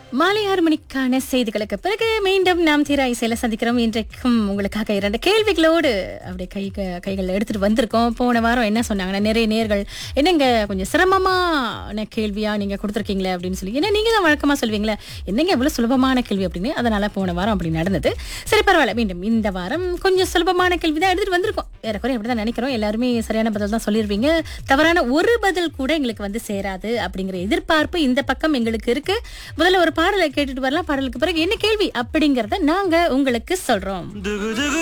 மாலை ஆறு மணிக்கான செய்திகளுக்கு பிறகு மீண்டும் நாம் தீரா இசையில சந்திக்கிறோம் இன்றைக்கும் உங்களுக்காக இரண்டு கேள்விகளோடு அப்படியே கை கைகள் எடுத்துட்டு வந்திருக்கோம் போன வாரம் என்ன சொன்னாங்கன்னா நிறைய நேர்கள் என்னங்க கொஞ்சம் சிரமமான கேள்வியா நீங்க கொடுத்துருக்கீங்களே அப்படின்னு சொல்லி ஏன்னா நீங்க தான் வழக்கமா சொல்வீங்களே என்னங்க இவ்வளவு சுலபமான கேள்வி அப்படின்னு அதனால போன வாரம் அப்படி நடந்தது சரி பரவாயில்ல மீண்டும் இந்த வாரம் கொஞ்சம் சுலபமான கேள்வி தான் எடுத்துட்டு வந்திருக்கோம் ஏறக்குறைய அப்படிதான் நினைக்கிறோம் எல்லாருமே சரியான பதில் தான் சொல்லிருவீங்க தவறான ஒரு பதில் கூட எங்களுக்கு வந்து சேராது அப்படிங்கிற எதிர்பார்ப்பு இந்த பக்கம் எங்களுக்கு இருக்கு முதல்ல ஒரு பாடலை கேட்டுட்டு வரலாம் பாடலுக்கு பிறகு என்ன கேள்வி அப்படிங்கறத நாங்க உங்களுக்கு சொல்றோம்